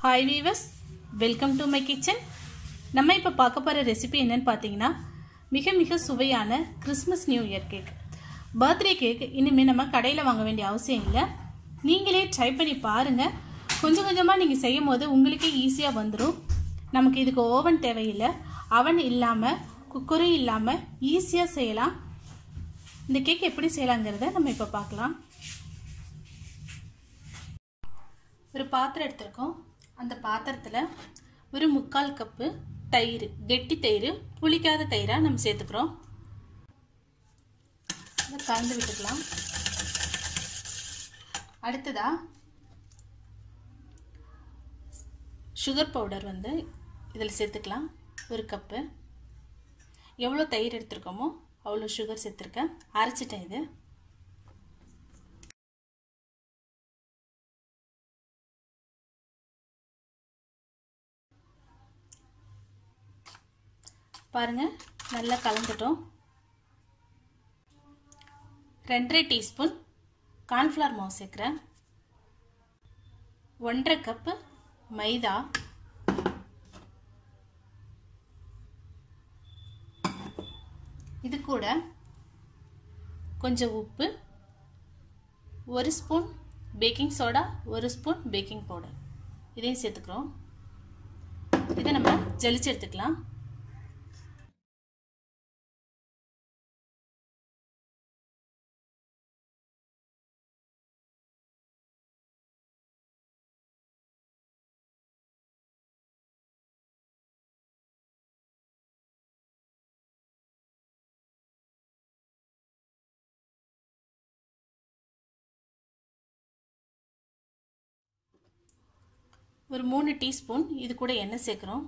hi viewers welcome to my kitchen நம்ம இப்போ பார்க்க போகிற ரெசிபி என்னன்னு பார்த்தீங்கன்னா மிக மிக சுவையான Christmas new year cake birthday cake இனிமேல் நம்ம கடையில் வாங்க வேண்டிய அவசியம் இல்லை நீங்களே ட்ரை பண்ணி பாருங்கள் கொஞ்சம் கொஞ்சமாக நீங்கள் செய்யும் போது உங்களுக்கே ஈஸியாக வந்துடும் நமக்கு இதுக்கு ஓவன் தேவையில்லை அவன் இல்லாமல் குக்கரும் இல்லாமல் ஈஸியாக செய்யலாம் இந்த கேக் எப்படி செய்யலாங்கிறத நம்ம இப்போ பார்க்கலாம் ஒரு பாத்திரம் எடுத்திருக்கோம் அந்த பாத்திரத்தில் ஒரு முக்கால் கப்பு தயிர் கெட்டி தயிர் புளிக்காத தயிராக நம்ம சேர்த்துக்கிறோம் இதை கலந்து விட்டுக்கலாம் அடுத்ததா சுகர் பவுடர் வந்து இதில் சேர்த்துக்கலாம் ஒரு கப்பு எவ்வளோ தயிர் எடுத்திருக்கோமோ அவ்வளோ சுகர் சேர்த்துருக்கேன் அரைச்சிட்டேன் இது பாருங்க நல்லா கலந்துட்டோம் ரெண்டரை டீஸ்பூன் கார்ன்ஃப்ளவர் மாவு சேர்க்குறேன் ஒன்றரை கப்பு மைதா இது கூட கொஞ்சம் உப்பு ஒரு ஸ்பூன் பேக்கிங் சோடா ஒரு ஸ்பூன் பேக்கிங் பவுடர் இதையும் சேர்த்துக்கிறோம் இதை நம்ம ஜலிச்சு எடுத்துக்கலாம் ஒரு மூணு டீஸ்பூன் இது கூட எண்ணெய் சேர்க்குறோம்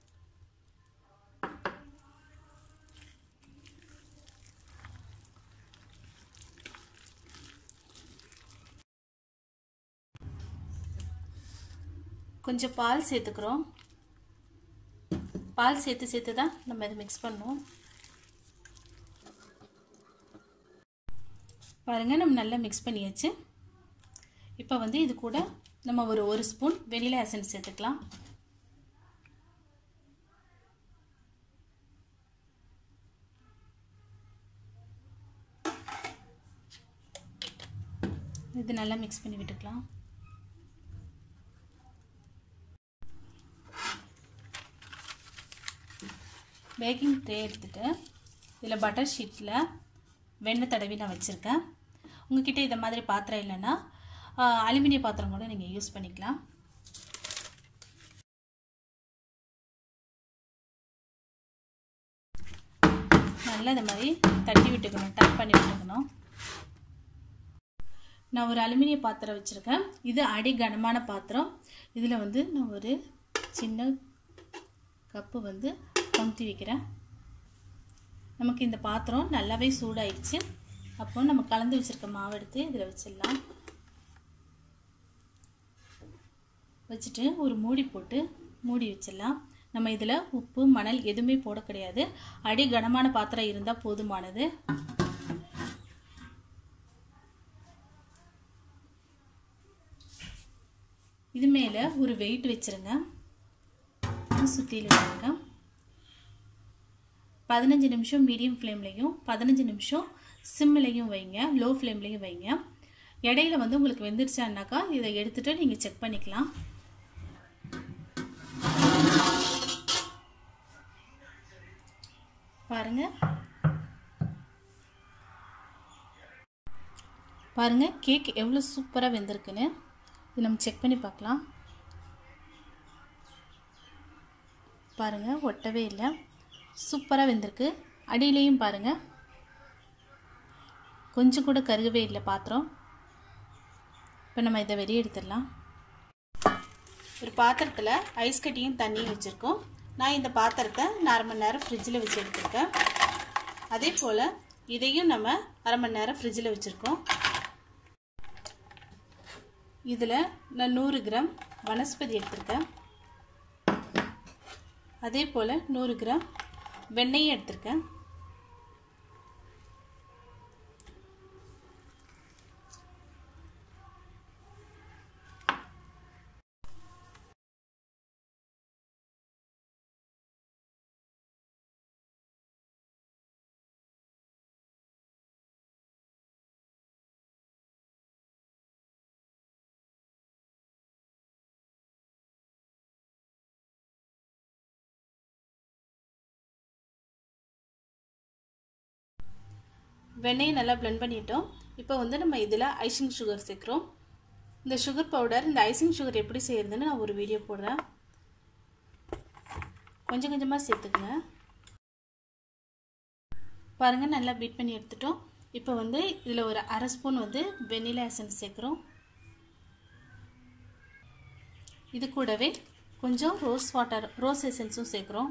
கொஞ்சம் பால் சேர்த்துக்கிறோம் பால் சேர்த்து சேர்த்து தான் நம்ம இதை மிக்ஸ் பண்ணுவோம் பாருங்கள் நம்ம நல்லா மிக்ஸ் பண்ணியாச்சு இப்போ வந்து இது கூட நம்ம ஒரு ஒரு ஸ்பூன் வெனிலா எசன்ஸ் சேர்த்துக்கலாம் இது நல்லா மிக்ஸ் பண்ணி விட்டுக்கலாம் பேக்கிங் ட்ரே எடுத்துகிட்டு இதில் பட்டர் ஷீட்டில் வெண்ணெய் தடவி நான் வச்சுருக்கேன் உங்ககிட்ட இதை மாதிரி பாத்திரம் இல்லைன்னா அலுமினிய பாத்திரம் கூட நீங்கள் யூஸ் பண்ணிக்கலாம் நல்லா இந்த மாதிரி தட்டி விட்டுக்கணும் டப் பண்ணி விட்டுக்கணும் நான் ஒரு அலுமினிய பாத்திரம் வச்சுருக்கேன் இது அடி கனமான பாத்திரம் இதில் வந்து நான் ஒரு சின்ன கப்பு வந்து கமுத்தி வைக்கிறேன் நமக்கு இந்த பாத்திரம் நல்லாவே சூடாயிடுச்சு அப்போ நம்ம கலந்து வச்சுருக்க மாவு எடுத்து இதில் வச்சிடலாம் வச்சுட்டு ஒரு மூடி போட்டு மூடி வச்சிடலாம் நம்ம இதில் உப்பு மணல் எதுவுமே போட கிடையாது அடி கனமான பாத்திரம் இருந்தால் போதுமானது இது மேலே ஒரு வெயிட் வச்சுருங்க சுற்றியில் வச்சுருங்க பதினஞ்சு நிமிஷம் மீடியம் ஃப்ளேம்லேயும் பதினஞ்சு நிமிஷம் சிம்மிலையும் வைங்க லோ ஃப்ளேம்லேயும் வைங்க இடையில வந்து உங்களுக்கு வெந்துருச்சான்னாக்கா இதை எடுத்துகிட்டு நீங்கள் செக் பண்ணிக்கலாம் பாருங்க பாருங்க கேக் எவ்வளோ சூப்பராக வெந்திருக்குன்னு இது நம்ம செக் பண்ணி பார்க்கலாம் பாருங்க ஒட்டவே இல்லை சூப்பராக வெந்திருக்கு அடியிலையும் பாருங்கள் கொஞ்சம் கூட கருகவே இல்லை பாத்திரம் இப்போ நம்ம இதை வெளியே எடுத்துடலாம் ஒரு பாத்திரத்தில் ஐஸ் கட்டியும் தண்ணியும் வச்சுருக்கோம் நான் இந்த பாத்திரத்தை நான் அரை மணி நேரம் ஃப்ரிட்ஜில் வச்சு எடுத்துருக்கேன் அதே போல் இதையும் நம்ம அரை மணி நேரம் ஃப்ரிட்ஜில் வச்சுருக்கோம் இதில் நான் நூறு கிராம் வனஸ்பதி எடுத்திருக்கேன் அதே போல் நூறு கிராம் வெண்ணெயும் எடுத்திருக்கேன் வெண்ணெயை நல்லா blend பண்ணிட்டோம் இப்போ வந்து நம்ம இதில் ஐசிங் சுகர் சேர்க்குறோம் இந்த சுகர் பவுடர் இந்த ஐசிங் சுகர் எப்படி செய்யறதுன்னு நான் ஒரு வீடியோ போடுறேன் கொஞ்சம் கொஞ்சமாக சேர்த்துக்குங்க பாருங்கள் நல்லா பீட் பண்ணி எடுத்துட்டோம் இப்போ வந்து இதில் ஒரு அரை ஸ்பூன் வந்து வெனிலா எசன்ஸ் சேர்க்குறோம் இது கூடவே கொஞ்சம் ரோஸ் வாட்டர் ரோஸ் எசன்ஸும் சேர்க்குறோம்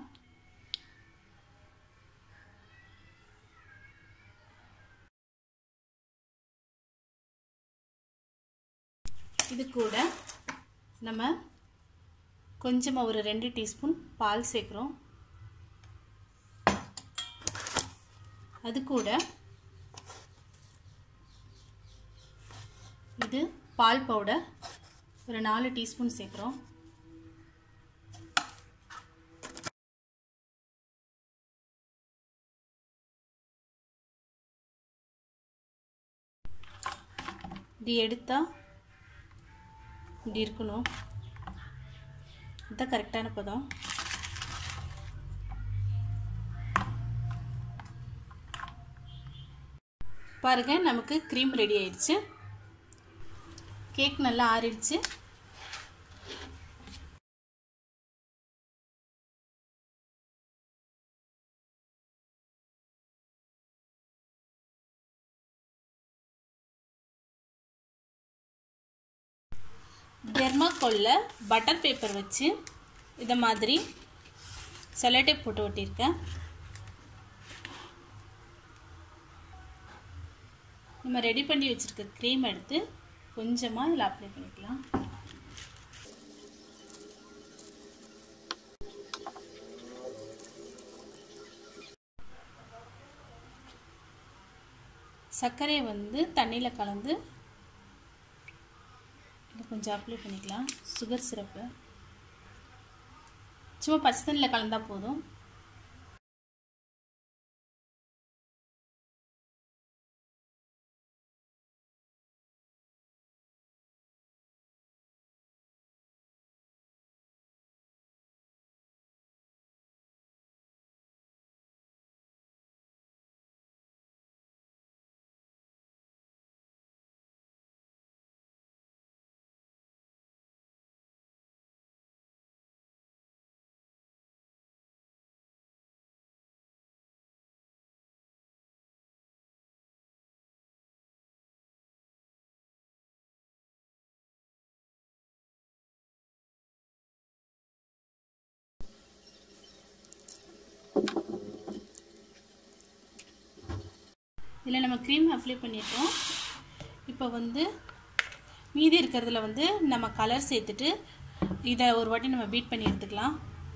இது கூட நம்ம கொஞ்சமாக ஒரு ரெண்டு டீஸ்பூன் பால் சேர்க்குறோம் அது கூட இது பால் பவுடர் ஒரு நாலு டீஸ்பூன் சேர்க்குறோம் இது எடுத்தால் இப்படி இருக்கணும் இதுதான் கரெக்டான பதம் பாருங்க நமக்கு க்ரீம் ரெடி ஆயிடுச்சு கேக் நல்லா ஆறிடுச்சு தெர்மாக்கோலில் பட்டர் பேப்பர் வச்சு இதை மாதிரி செலோடேப் போட்டு ஒட்டியிருக்கேன் நம்ம ரெடி பண்ணி வச்சுருக்க க்ரீம் எடுத்து கொஞ்சமாக இதில் அப்ளை பண்ணிக்கலாம் சர்க்கரையை வந்து தண்ணியில் கலந்து இதை கொஞ்சம் அப்ளை பண்ணிக்கலாம் சுகர் சிரப்பு சும்மா பச்சை தண்ணியில் கலந்தால் போதும் இதில் நம்ம க்ரீம் அப்ளை பண்ணிட்டோம் இப்போ வந்து மீதி இருக்கிறதுல வந்து நம்ம கலர் சேர்த்துட்டு இதை ஒரு வாட்டி நம்ம பீட் பண்ணி எடுத்துக்கலாம்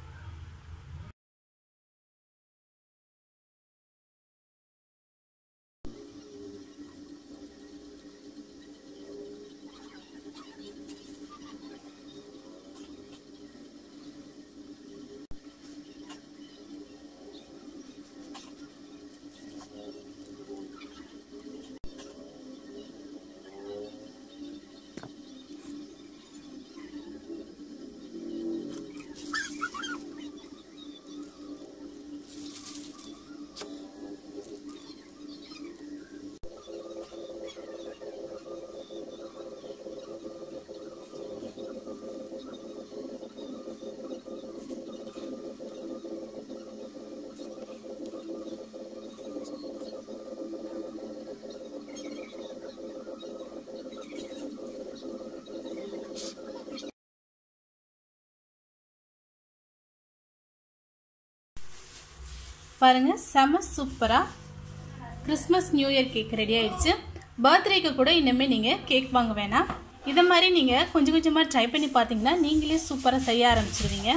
பாருங்கள் செம சூப்பராக Christmas new year cake ready ஆயிடுச்சு பர்த்டேக்கு கூட இனிமேல் நீங்கள் கேக் வாங்க வேணாம் இதை மாதிரி நீங்கள் கொஞ்சம் கொஞ்சமாக ட்ரை பண்ணி பார்த்தீங்கன்னா நீங்களே சூப்பராக செய்ய ஆரம்பிச்சிருவீங்க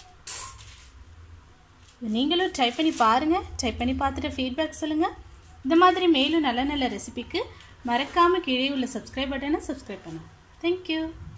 நீங்களும் ட்ரை பண்ணி பாருங்கள் ட்ரை பண்ணி பார்த்துட்டு ஃபீட்பேக் சொல்லுங்கள் இந்த மாதிரி மேலும் நல்ல நல்ல ரெசிபிக்கு மறக்காமல் கீழே உள்ள சப்ஸ்கிரைப் பட்டனை சப்ஸ்கிரைப் பண்ணுங்கள் தேங்க்யூ